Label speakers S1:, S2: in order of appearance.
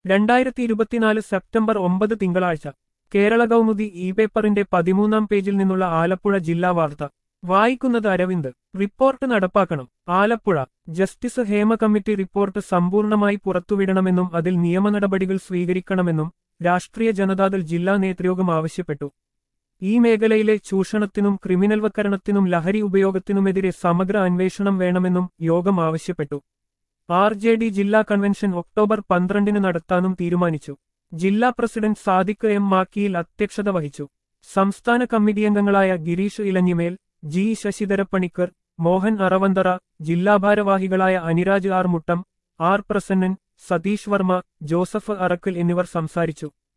S1: രണ്ടായിരത്തി ഇരുപത്തിനാല് സെപ്റ്റംബർ ഒമ്പത് തിങ്കളാഴ്ച കേരള കൗമുദി ഇ പേപ്പറിന്റെ പതിമൂന്നാം പേജിൽ നിന്നുള്ള ആലപ്പുഴ ജില്ലാ വാർത്ത വായിക്കുന്നത് അരവിന്ദ് റിപ്പോർട്ട് നടപ്പാക്കണം Alappuzha justice Hema committee report സമ്പൂർണമായി പുറത്തുവിടണമെന്നും അതിൽ നിയമ നടപടികൾ സ്വീകരിക്കണമെന്നും രാഷ്ട്രീയ ജനതാദൾ ജില്ലാ നേതൃയോഗം ആവശ്യപ്പെട്ടു ഈ മേഖലയിലെ ചൂഷണത്തിനും ക്രിമിനൽവൽക്കരണത്തിനും ലഹരി ഉപയോഗത്തിനുമെതിരെ സമഗ്ര അന്വേഷണം വേണമെന്നും യോഗം ആവശ്യപ്പെട്ടു ആർ ജെ ഡി ജില്ലാ കൺവെൻഷൻ ഒക്ടോബർ പന്ത്രണ്ടിന് നടത്താനും തീരുമാനിച്ചു ജില്ലാ പ്രസിഡന്റ് സാദിഖ് എം മാക്കിയിൽ അധ്യക്ഷത വഹിച്ചു സംസ്ഥാന കമ്മിറ്റി അംഗങ്ങളായ ഗിരീഷ് ഇലഞ്ഞിമേൽ ജി ശശിധരപ്പണിക്കർ മോഹൻ അറവന്തറ ജില്ലാ ഭാരവാഹികളായ Aniraj R Muttam R Prasannan Satheesh Varma Joseph Arackal എന്നിവർ സംസാരിച്ചു